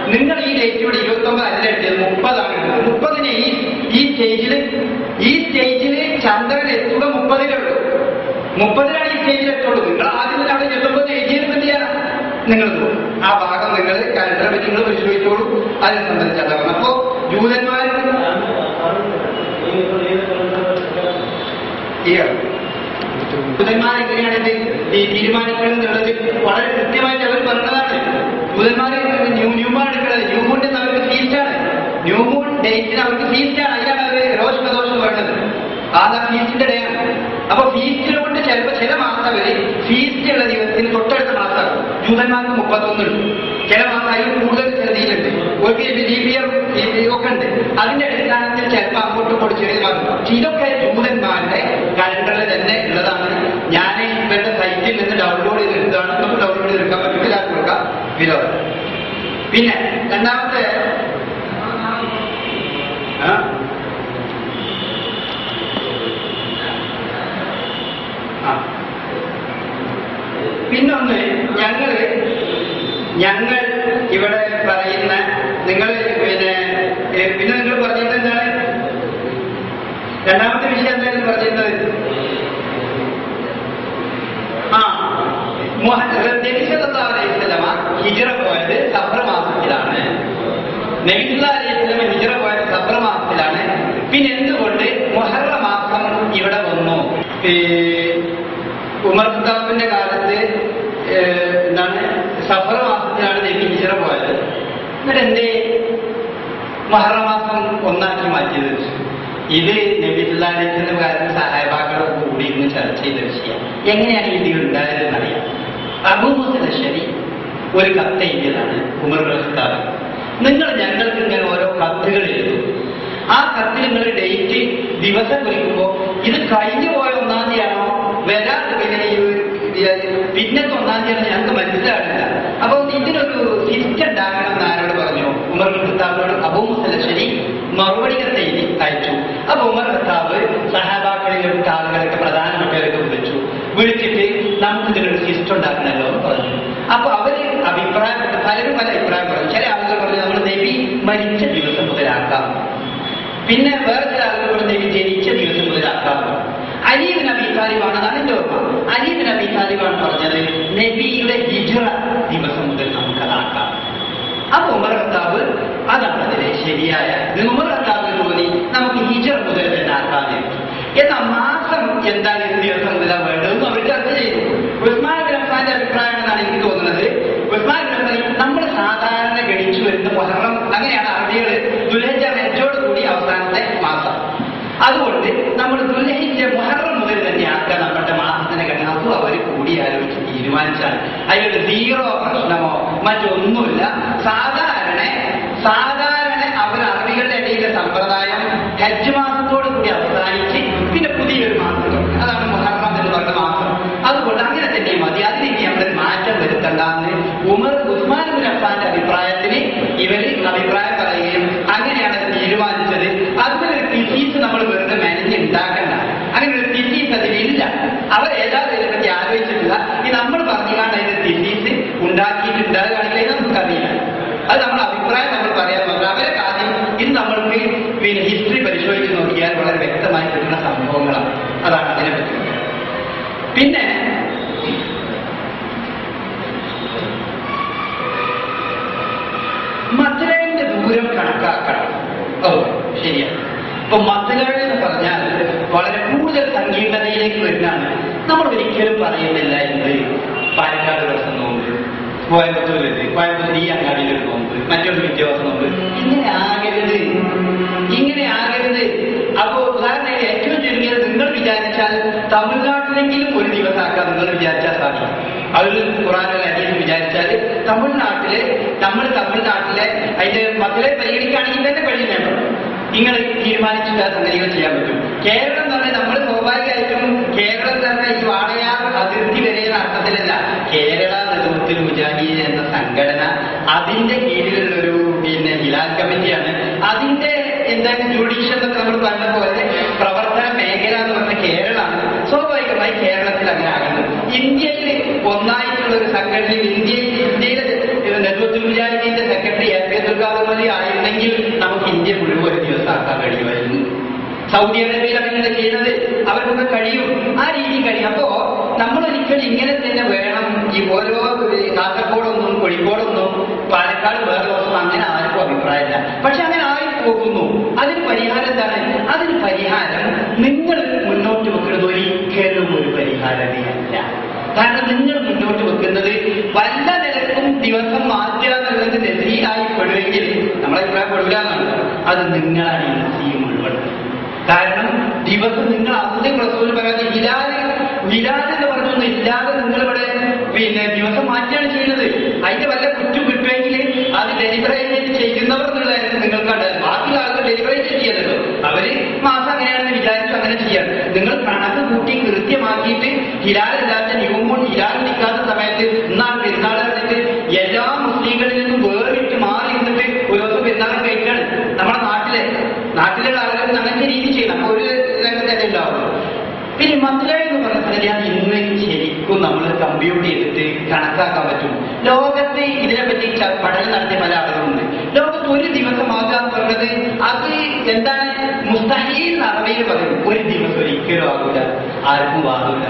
നിങ്ങൾ ഈ ഡേറ്റിലൂടെ ഇരുപത്തി ഒമ്പത് അല്ല എടുത്തത് മുപ്പതാണ് എടുത്തത് മുപ്പതിന് ഈ ഈ സ്റ്റേജിൽ ഈ സ്റ്റേജിൽ ചന്ദ്രൻ എത്തുക മുപ്പതിലുള്ളൂ മുപ്പതിനാണ് ഈ സ്റ്റേജിൽ എത്തുള്ളൂ നിങ്ങൾ ആദ്യം തന്നെ അവിടെ ചെല്ലുമ്പോൾ എഴുതിയിരുന്നില്ല നിങ്ങൾ ആ ഭാഗം നിങ്ങൾ കലണ്ടറെ പറ്റി നിങ്ങൾ പരിശോധിച്ചോളൂ അതിനെ സംബന്ധിച്ചല്ല അപ്പോ ജൂതന്മാർ ജൂതന്മാർ എങ്ങനെയാണ് ഇത് ഈ തീരുമാനിക്കുന്നത് എന്നുള്ളത് വളരെ കൃത്യമായിട്ട് അവർ പറഞ്ഞതാണ് ജൂതന്മാർ ന്യൂ ന്യൂമോൺ എടുക്കുന്നത് ന്യൂമൂണിന്റെ അവർക്ക് ഫീസ്റ്റാണ് ന്യൂമൂൺ ഡേറ്റിന് അവർക്ക് ഫീസ്റ്റാണ് അതിലാണ് അവർ രോഷപ്രദോഷം വേണ്ടത് ആദ്യ ഫീസ്റ്റിന്റെ ഡേ ആണ് അപ്പൊ ഫീസ്റ്റിനെ കൊണ്ട് ചിലപ്പോൾ ചില മാസം അവര് ഫീസ്റ്റ് ഉള്ള ദിവസത്തിന് തൊട്ടടുത്ത മാസമാണ് ജൂതന്മാർക്ക് മുപ്പത്തൊന്നുണ്ട് ചില മാസം അതിൽ കൂടുതൽ ശ്രദ്ധയിലുണ്ട് ഒരു ലിപിയർ ഒക്കെ ഉണ്ട് അതിന്റെ അടിസ്ഥാനത്തിൽ ചിലപ്പോൾ അങ്ങോട്ടും ഇങ്ങോട്ടും ചെറിയ മാറും പക്ഷെ ഇതൊക്കെ ജൂതന്മാരുടെ കലണ്ടറിൽ തന്നെ ഉള്ളതാണ് ഞാൻ ഇവരുടെ സൈറ്റിൽ നിന്ന് ഡൗൺലോഡ് ചെയ്തെടുത്താണ് നമുക്ക് ഡൗൺലോഡ് ചെയ്തെടുക്കാൻ പറ്റും എല്ലാവർക്കും കൊടുക്കാം വിരോധം പിന്നെ രണ്ടാമത്തെ ആ ആ. പിന്നൊന്ന് ഞങ്ങള് ഞങ്ങൾ ഇവിടെ പറയുന്ന നിങ്ങൾ പിന്നെ ഏ, പിന്നെ നിങ്ങൾ പറഞ്ഞത് എന്താണ് രണ്ടാമത്തെ വിഷയം എന്തായാലും പറഞ്ഞിരുന്നത് ആ നബിസല്ലാസ്ലമ ഹിജറ പോയത് സഫർ മാസത്തിലാണ് നബിസുല്ല അലൈഹിസ്ലമ ഹിജറ പോയത് സഫർ മാസത്തിലാണ് പിന്നെ എന്തുകൊണ്ട് മൊഹറ മാസം ഇവിടെ വന്നു ഈ ഉമർ ഖത്താബിന്റെ കാലത്ത് ഏഹ്, എന്താണ് സഫർ മാസത്തിലാണ് നബി ഹിജറ പോയത് എന്നിട്ട് എന്തേ മഹറ മാസം ഒന്നാക്കി മാറ്റിയത് ഇത് നബിസുല്ലാന്റെ കാലത്ത് സഹായഭാക്കളൊക്കെ കൂടി ഇന്ന് ചർച്ച ചെയ്ത വിഷയം എങ്ങനെയാണ് ഇത് ഉണ്ടായതെന്നറിയാം അബൂമുസലശ്ശേരി ഒരു കത്ത് എഴുതിയതാണ് ഉമർ ഖത്താബ് നിങ്ങൾ ഞങ്ങൾക്ക് ഇങ്ങനെ ഓരോ കത്തുകൾ എഴുതും ആ കത്തിൽ നിങ്ങൾ ഡേറ്റ് ദിവസം കുറിക്കുമ്പോൾ ഇത് കഴിഞ്ഞു പോയ ഒന്നാം തീയതിയാണോ വരാതെ പിന്നെ ഈ പിന്നത്തെ ഒന്നാം തീയതി ഞങ്ങൾക്ക് മനസ്സിലാവില്ല അപ്പൊ ഇതിനൊരു സിസ്റ്റം ഉണ്ടാക്കണം എന്ന് ആരോട് പറഞ്ഞു ഉമർ ഖത്താബിനോട് അബൂ മുസലശ്ശേരി മറുപടി കത്ത് എഴുതി അയച്ചു അപ്പൊ ഉമർ ഖത്താബ് സഹാബാക്കളിലുള്ള ആളുകളൊക്കെ പ്രധാനപ്പെട്ടവരൊക്കെ വിളിച്ചു വിളിച്ചിട്ട് നമുക്ക് ഇതിനൊരു സിസ്റ്റം ഉണ്ടാക്കണമല്ലോ എന്ന് പറഞ്ഞു അപ്പൊ അവര് അഭിപ്രായപ്പെട്ട പലരും പല അഭിപ്രായം പറഞ്ഞു ചില ആളുകൾ പറഞ്ഞു നമ്മൾ നബി മരിച്ച ദിവസം മുതലാക്കാം പിന്നെ വേറെ ചില ആളുകൾ പറഞ്ഞു നബി ജനിച്ച ദിവസം മുതലാക്കാം അലീബ് നബി താലിബാണെന്നാണ് എന്റെ ഓർമ്മ അലീബ് നബി താലിബാണ് പറഞ്ഞത് നബിയുടെ ഹിജറ ദിവസം മുതൽ നമുക്കതാക്കാം അപ്പൊ ഉമർ ഖത്താബ് അതാണ് അതിലെ ശരിയായ ഇത് ഉമർ ഖത്താബിന് തോന്നി നമുക്ക് ഹിജറ മുതൽ തന്നെ ആക്കാതെ എന്നാൽ മാസം എന്താണ് ഏത് ദിവസം മുതലാണ് വേണ്ടതെന്ന് അവർ ചർച്ച ചെയ്തു ഉസ്മാൻ ബിൻ അഫ്ഫാന്റെ അഭിപ്രായം എന്നാണ് എനിക്ക് തോന്നുന്നത് ഉസ്മാൻ ബിൻ അഫ്ഫാൻ നമ്മൾ സാധാരണ ഗണിച്ചു വരുന്ന മുഹറം അങ്ങനെയാണ് അറബികൾ ദുലഹജ മെച്ചോട് കൂടി അവസാനത്തെ മാസം അതുകൊണ്ട് നമ്മൾ ദുലഹിന്റെ മുഹറം മുതൽ തന്നെ ആക്കുക നമ്മുടെ മാസത്തിന്റെ ഗണന അതും അവർ കൂടി ആലോചിച്ച് തീരുമാനിച്ചാണ് അതിൽ സീറോ പ്രശ്നമോ മറ്റൊന്നുമില്ല സാധാരണ സാധാരണ അവർ അറബികളുടെ ഇടയിലെ സമ്പ്രദായം ഹജ്ജ് മാസത്തോട് കൂടി അവസാനിച്ച് പിന്നെ പുതിയൊരു മാസം തുടങ്ങും. അതാണ് മുഹറം എന്ന് പറഞ്ഞ മാസം അതുകൊണ്ട് അങ്ങനെ തന്നെ മതി അതിലേക്ക് നമ്മൾ മാറ്റം വരുത്തണ്ടെന്ന് ഉമർ ഉസ്മാൻ ബിൻ അഫ്ഫാന്റെ അഭിപ്രായത്തിന് ഇവര് അഭിപ്രായം പറയുകയും അങ്ങനെയാണ് അത് തീരുമാനിച്ചത് അതുപോലെ ഒരു ഡിസീസ് നമ്മൾ വെറുതെ മെനഞ്ഞ് ഉണ്ടാക്കണ്ട അങ്ങനെ ഒരു ഡിസീസ് അതിലില്ല അവർ ഏതാണ്ട് ഇതിനെ പറ്റി ആലോചിച്ചിട്ടില്ല ഈ നമ്മൾ പറഞ്ഞുകൊണ്ട് അതിന്റെ ഡിസീസ് ഉണ്ടാക്കിയിട്ടുണ്ടാകുകയാണെങ്കിൽ അത് നമുക്കറിയില്ല അത് നമ്മുടെ അഭിപ്രായം നമ്മൾ പറയാൻ മാത്രം അവരെ കാര്യം ഇത് നമ്മൾക്ക് പിന്നെ ഹിസ്റ്ററി പരിശോധിച്ച് നോക്കിയാൽ വളരെ വ്യക്തമായി കിട്ടുന്ന സംഭവങ്ങളാണ് അതാണ് അതിനെ പറ്റി പിന്നെ മധുരന്റെ ദൂരം കണക്കാക്കണം ഓ ശരിയാണ് ഇപ്പൊ മധുര എന്ന് പറഞ്ഞാൽ വളരെ കൂടുതൽ സങ്കീർണതയിലേക്ക് വരുന്നതാണ് നമ്മൾ ഒരിക്കലും പറയുന്നില്ല എന്ത് പാലക്കാട് ദിവസം നോമ്പ് കോയമ്പത്തൂർ വരുന്നത് കോയമ്പത്തൂർ ഈ അങ്ങാടിയിൽ ഒരു നോമ്പ് മറ്റൊരു വ്യത്യാസം നോമ്പ് ഇങ്ങനെ ആകരുത് ഇങ്ങനെ ആകരുത് അപ്പോ ഉദാഹരണം ഏറ്റവും ചുരുങ്ങിയത് നിങ്ങൾ വിചാരിച്ചാൽ തമിഴ്നാട്ടിലെങ്കിലും ഒരു ദിവസമാക്കാൻ നിങ്ങൾ വിചാരിച്ചാൽ സാധിക്കും അതിൽ ഖുറാനിൽ അടിയിൽ വിചാരിച്ചാൽ തമിഴ്നാട്ടില് നമ്മൾ തമിഴ്നാട്ടിലെ അതിന്റെ മക്കളെ പരിഗണിക്കുകയാണെങ്കിൽ തന്നെ കഴിയുന്നുണ്ടോ നിങ്ങൾ തീരുമാനിച്ചിട്ട് ആ സംഗതികൾ ചെയ്യാൻ പറ്റും കേരളം എന്ന് പറഞ്ഞാൽ നമ്മൾ സ്വാഭാവികമായിട്ടും കേരളം തന്നെ ഈ വാടയാർ അതിർത്തി വരെയുള്ള അർത്ഥത്തിലല്ല കേരള നേതൃത്വത്തിൽ മുജാഹിദ് എന്ന സംഘടന അതിന്റെ കീഴിലുള്ള ഒരു പിന്നെ ഹിലാൽ കമ്മിറ്റിയാണ് അതിന്റെ എന്താണ് ജുഡീഷ്യൽ എന്നൊക്കെ നമ്മൾ പറഞ്ഞ പോലെ പ്രവർത്തന മേഖല എന്ന് പറഞ്ഞ കേരളമാണ് സ്വാഭാവികമായി കേരളത്തിൽ അങ്ങനെ ആകുന്നത് ഇന്ത്യയിൽ ഒന്നായിട്ടുള്ള ഒരു സംഘടനയും ഇന്ത്യയിൽ ഇന്ത്യയിലെ നേതൃത്വത്തിൽ ജമാഅത്തുൽ മുജാഹിദീന്റെ secretary A P Abdul Khader മതി ആയിരുന്നെങ്കിൽ നമുക്ക് ഇന്ത്യ മുഴുവൻ ഒരു ദിവസമാക്കാൻ കഴിയുമായിരുന്നു സൗദി അറേബ്യയിൽ അങ്ങനെ ചെയ്യുന്നത് അവർക്കൊക്കെ കഴിയും ആ രീതി കഴിയും അപ്പോ നമ്മൾ ഒരിക്കലും ഇങ്ങനെ തന്നെ വേണം ഈ ഓരോ ഏഹ്, കാസർഗോഡൊന്നും കോഴിക്കോടൊന്നും പാലക്കാട് വേറെ ദിവസം അങ്ങനെ ആർക്കും അഭിപ്രായമില്ല പക്ഷെ അങ്ങനെ ആയി പോകുന്നു അതിന് പരിഹാരം എന്താണ് അതിന് പരിഹാരം നിങ്ങൾ മുന്നോട്ട് വെക്കുന്നത് ഒരിക്കലും ഒരു പരിഹാരമേ അല്ല കാരണം നിങ്ങൾ മുന്നോട്ട് വെക്കുന്നത് വല്ല നിലക്കും ദിവസം മാറ്റുക എന്നുള്ളത് നെസിയായി പെടുമെങ്കിൽ നമ്മളെ അഭിപ്രായം പെടില്ല എന്നാണ് അത് നിങ്ങളാണ് ഈ നസീം മുഴുവൻ കാരണം ദിവസം നിങ്ങൾ അന്ത്യ പ്രസവം പറയാതെ ഇല്ലാതെ വിലാതെ എന്ന് പറഞ്ഞൊന്നും ഇല്ലാതെ നിങ്ങളിവിടെ പിന്നെ ദിവസം മാറ്റിയാണ് ചെയ്യുന്നത് അതിന്റെ വല്ല കുറ്റം കിട്ടുമെങ്കിൽ അത് ഡെലിവറേറ്റ് ചെയ്യുന്നവർ എന്നുള്ളതായിരുന്നു നിങ്ങൾക്ക് കണ്ടത് ബാക്കിയുള്ള ആളുകൾ ഡെലിവറേറ്റ് ചെയ്യല്ലോ അവര് മാസം അങ്ങനെയാണെന്ന് വിചാരിച്ച് അങ്ങനെ ചെയ്യണം നിങ്ങൾ കണക്ക് കൂട്ടി കൃത്യമാക്കിയിട്ട് ഹിലാലില്ലാത്ത ന്യൂമോൺ ഹിലാൽ നിൽക്കാത്ത സമയത്ത് ഇന്നാണ് പെരുന്നാൾ കണ്ടിട്ട് എല്ലാ മുസ്ലിങ്ങളിൽ നിന്നും വേറിട്ട് മാറി നിന്നിട്ട് ഒരു ദിവസം പെരുന്നാൾ കഴിക്കാണ് നമ്മുടെ നാട്ടിലെ നാട്ടിലുള്ള ആളുകൾ അങ്ങനത്തെ രീതി ചെയ്യണം അപ്പൊ ഒരു രംഗത്തല്ലേ ഉണ്ടാവുള്ളൂ പിന്നെ മന്ത്രാലയം എന്ന് പറഞ്ഞ സംഗതി അത് ഇന്ന് ശരിക്കും നമ്മൾ കമ്പ്യൂട്ട് ചെയ്തിട്ട് കണക്കാക്കാൻ പറ്റും ലോകത്ത് ഇതിനെപ്പറ്റി ച- പഠനം നടത്തിയ പല ആളുകളുണ്ട് ലോകത്ത് ഒരു ദിവസമാകുക എന്ന് പറയുന്നത് അത് എന്താണ് മുസ്തഹീൽ അറബിയിൽ പറയും ഒരു ദിവസം ഒരിക്കലും ആകൂല ആർക്കും ആകൂല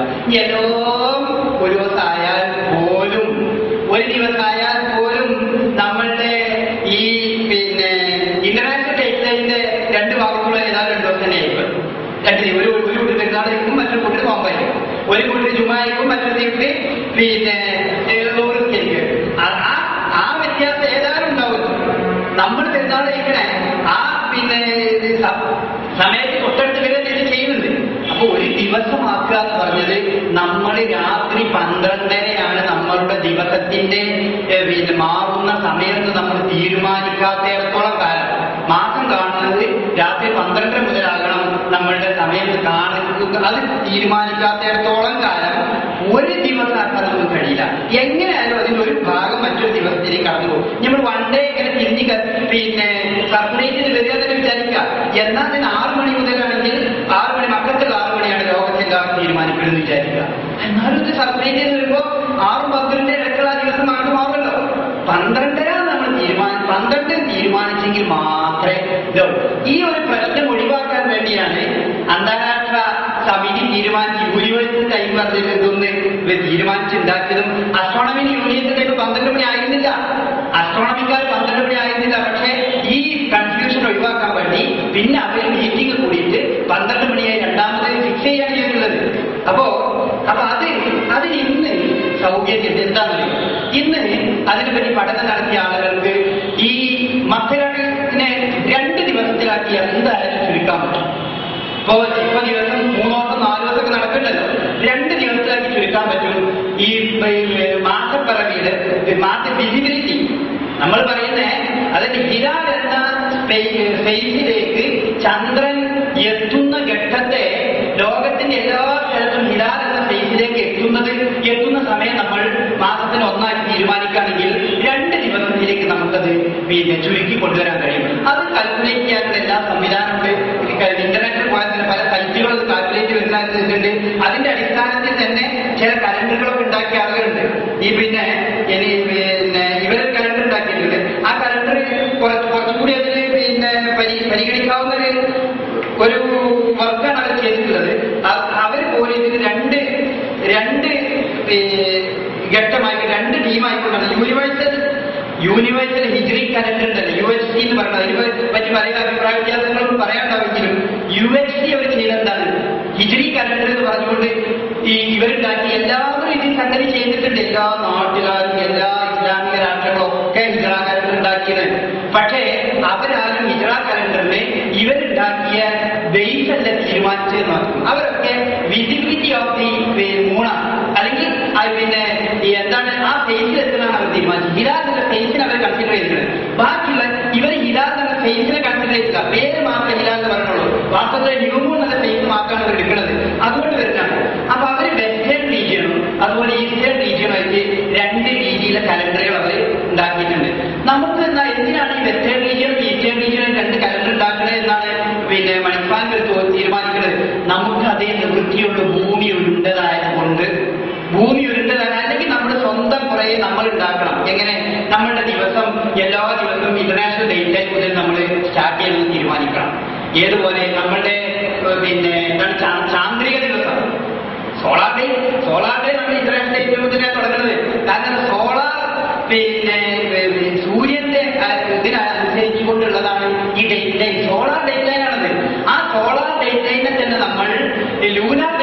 എല്ലാം ഒരു ദിവസം ആയാൽ പോലും ഒരു ദിവസം ആയാൽ പോലും നമ്മളുടെ ഈ പിന്നെ ഇന്റർനാഷണൽ ടൈപ്പ് ലൈനിന്റെ രണ്ട് ഭാഗത്തുള്ള ഏതാണ്ട് രണ്ട് ദിവസം തന്നെ ആയിരിക്കും രണ്ട് ദിവസം. ഒരു ഒരു കൂട്ടർ പെരുന്നാളായിരിക്കും മറ്റൊരു കൂട്ടർ നോമ്പായിരിക്കും ഒരു കൂട്ടർ ജുമായിരിക്കും മറ്റൊരു കൂട്ടർ പിന്നെ ലോറിസ്കരിക്കും ആ ആ വ്യത്യാസം ഏതായാലും ഉണ്ടാവും നമ്മൾ പെരുന്നാൾ കഴിക്കണേ ആ പിന്നെ ഇത് സ- സമയത്ത് തൊട്ടടുത്ത് വരെ ഇത് ചെയ്യുന്നുണ്ട് അപ്പൊ ഒരു ദിവസമാക്കുക എന്ന് പറഞ്ഞത് നമ്മൾ രാത്രി പന്ത്രണ്ടരയാണ് നമ്മളുടെ ദിവസത്തിന്റെ ഏഹ്, പിന്നെ മാറുന്ന സമയത്ത് നമ്മൾ തീരുമാനിക്കാത്തിടത്തോളം കാലം മാസം കാണുന്നത് രാത്രി പന്ത്രണ്ടര മുതലാകണം നമ്മളുടെ സമയത്ത് കാണുക അത് തീരുമാനിക്കാത്തിടത്തോളം കാലം ഒരു ദിവസം ആക്കാൻ നമുക്ക് കഴിയില്ല എങ്ങനെയായാലും അതിന്റെ ഒരു ഭാഗം മറ്റൊരു ദിവസത്തിലേക്ക് കടന്നു പോകും നമ്മൾ വൺ ഡേ ഇങ്ങനെ തിരിഞ്ഞ് ക- പിന്നെ സർക്കുലേറ്റിന് വരിക തന്നെ വിചാരിക്കുക എന്നാൽ അതിന് ആറ് മണി മുതലാണെങ്കിൽ ആറ് മണി മക്കത്തുള്ള ആറ് മണിയാണ് ലോകത്തെല്ലാം തീരുമാനിക്കണമെന്ന് വിചാരിക്കുക എന്നാലും ഇത് സർക്കുലേറ്റ് ചെയ്ത് വരുമ്പോ ആറും പന്ത്രണ്ട് ഇടയ്ക്കുള്ള ആ ദിവസം മാറി മാറുമല്ലോ പന്ത്രണ്ടര നമ്മൾ തീരുമാനം പന്ത്രണ്ട് തീരുമാനിച്ചെങ്കിൽ മാത്രമേ ഇതാവൂ ഈ ഒരു പ്രശ്നം ഒഴിവാക്കാൻ വേണ്ടിയാണ് അന്താരാഷ്ട്ര സമിതി തീരുമാനിച്ച് യൂണിവേഴ്സിറ്റി ടൈം പറഞ്ഞിട്ട് ഇതൊന്ന് ഇവർ തീരുമാനിച്ചുണ്ടാക്കിയതും അസ്ട്രോണമി യൂണിയന്റെ ടൈം പന്ത്രണ്ട് മണി ആയിരുന്നില്ല അസ്ട്രോണമിക്കാർ പന്ത്രണ്ട് മണി ആയിരുന്നില്ല പക്ഷേ ഈ കൺഫ്യൂഷൻ ഒഴിവാക്കാൻ വേണ്ടി പിന്നെ അവർ മീറ്റിംഗ് കൂടിയിട്ട് പന്ത്രണ്ട് മണിയായി രണ്ടാമത് ഫിക്സ് ചെയ്യാണ് ചെയ്തിട്ടുള്ളത് അപ്പോ അപ്പൊ അത് അതിന് ഇന്ന് സൗകര്യം എന്താണെന്ന് ഇന്ന് അതിനെപ്പറ്റി പഠനം നടത്തിയ ആളുകൾക്ക് ഈ മക്കളിനെ രണ്ട് ദിവസത്തിലാക്കി എന്തായാലും ചുരുക്കാൻ പറ്റും ഇപ്പോ ഇപ്പൊ ദിവസം മൂന്നോ ദിവസം നാലോ ദിവസമൊക്കെ നടക്കണ്ടല്ലോ രണ്ട് ദിവസത്തിലാക്കി ചുരുക്കാൻ പറ്റും ഈ ഏർ, മാസപ്പിറവിയുടെ മാസ വിസിബിലിറ്റി നമ്മൾ പറയുന്നേ അതിന്റെ ഹിരാൽ എന്ന സ്പേസിലേക്ക് ചന്ദ്രൻ എത്തുന്ന ഘട്ടത്തെ ലോകത്തിന്റെ എല്ലാ സ്ഥലത്തും ഹിരാൽ എന്ന സ്പേസിലേക്ക് എത്തുന്നത് എത്തുന്ന സമയം നമ്മൾ മാസത്തിന് ഒന്നായി തീരുമാനിക്കുകയാണെങ്കിൽ രണ്ട് ദിവസത്തിലേക്ക് നമുക്കത് പിന്നെ ചുരുക്കി കൊണ്ടുവരാൻ കഴിയും അത് കാൽക്കുലേറ്റ് ചെയ്യാനുള്ള എല്ലാ സംവിധാനമുണ്ട് ഇന്റർനെറ്റിൽ പോയാൽ തന്നെ പല സൈറ്റുകൾ കാൽക്കുലേറ്റ് വരുന്നുണ്ട് അതിന്റെ അടിസ്ഥാനത്തിൽ തന്നെ ചില കലണ്ടറുകളൊക്കെ ഉണ്ടാക്കിയ ആളുകളുണ്ട് ഈ പിന്നെ ഇനി പിന്നെ ഇവർ കലണ്ടർ ഉണ്ടാക്കിയിട്ടുണ്ട് ആ കലണ്ടർ കുറച്ച് കുറച്ചുകൂടി അതിന് പിന്നെ പരി- പരിഗണിക്കാവുന്ന ഒരു ഒരു വർക്കാണ് അവർ ചെയ്തിട്ടുള്ളത് അവർ പോലും ഇതിന് രണ്ട് രണ്ട് ഏർ, ഘട്ടമായി രണ്ട് ടീമായിക്കൊണ്ടാണ് യൂണിവേഴ്സൽ യൂണിവേഴ്സൽ ഹിജറി കലണ്ടർ ഉണ്ടല്ലോ യു എച്ച് സി എന്ന് പറയുന്നത് അതിനെ പറ്റി പറയുന്ന അഭിപ്രായ വ്യത്യാസങ്ങളൊന്നും പറയാണ്ടാവെങ്കിലും യു എച്ച് സി അവർ ചെയ്തെന്താണ് ഹിജറി കലണ്ടർ എന്ന് പറഞ്ഞുകൊണ്ട് ഈ ഇവരുണ്ടാക്കി എല്ലാവരും ഇതിൽ സംഗതി ചെയ്തിട്ടുണ്ട് എല്ലാ നാട്ടുകാരും എല്ലാ ഇസ്ലാമിക രാഷ്ട്രങ്ങളും ഒക്കെ ഹിജറ കലണ്ടർ ഉണ്ടാക്കിയത് പക്ഷേ അവരാരും ഹിജറ കലണ്ടറിനെ ഇവരുണ്ടാക്കിയ ബേസ് അല്ല തീരുമാനിച്ചതെന്ന് പറഞ്ഞു അവരൊക്കെ വിസിബിലിറ്റി ഓഫ് ദി മൂണാണ് അല്ലെങ്കിൽ അത് പിന്നെ ഈ എന്താണ് ആ ഫേസിൽ എത്തുന്നതാണ് അവർ തീരുമാനിച്ചത് ഹിലാൽ എന്ന ഫേസിനെ അവർ കൺസിഡർ ചെയ്തിട്ടുണ്ട് ബാക്കിയുള്ള ഇവർ ഹിലാൽ എന്ന ഫേസിനെ കൺസിഡർ ചെയ്തില്ല പേര് മാത്രമേ ഹിലാൽ എന്ന് പറഞ്ഞുള്ളൂ വാസ്തവത്തിൽ ന്യൂമൂൺ എന്ന ഫേസ് മാത്രമാണ് അവർ എടുക്കുന്നത് അതുകൊണ്ട് വരുന്നതാണ് അപ്പൊ അവർ വെസ്റ്റേൺ റീജിയനും അതുപോലെ ഈസ്റ്റേൺ റീജിയനുമായിട്ട് രണ്ട് രീതിയിലെ കലണ്ടറുകൾ അവർ ഉണ്ടാക്കിയിട്ടുണ്ട് നമുക്ക് എന്നാ എന്തിനാണ് ഈ വെസ്റ്റേൺ റീജിയനും ഈസ്റ്റേൺ റീജിയനും രണ്ട് കലണ്ടർ ഉണ്ടാക്കുന്നത് എന്നാണ് പിന്നെ മണിപ്പാൻ തീരുമാനിക്കുന്നത് നമുക്ക് അതേ ഇന്റർനാഷണൽ ഡേറ്റ് ടൈം മുതൽ നമ്മൾ സ്റ്റാർട്ട് ചെയ്യണമെന്ന് തീരുമാനിക്കണം ഏതുപോലെ നമ്മളുടെ ഏഹ്, പിന്നെ എന്താണ് ചാ- ചാന്ദ്രിക ദിവസം സോളാർ ഡേ സോളാർ ഡേ നമ്മൾ ഇന്റർനാഷണൽ ഡേറ്റ് മുതലേ തുടങ്ങുന്നത് കാരണം സോളാർ പിന്നെ ഏഹ്, സൂര്യന്റെ ആ, ഇതിനനുസരിച്ചുകൊണ്ടുള്ളതാണ് ഈ date line solar date line ആണത് ആ സോളാർ ഡേറ്റ് ലൈനെ തന്നെ നമ്മൾ ലൂനാർ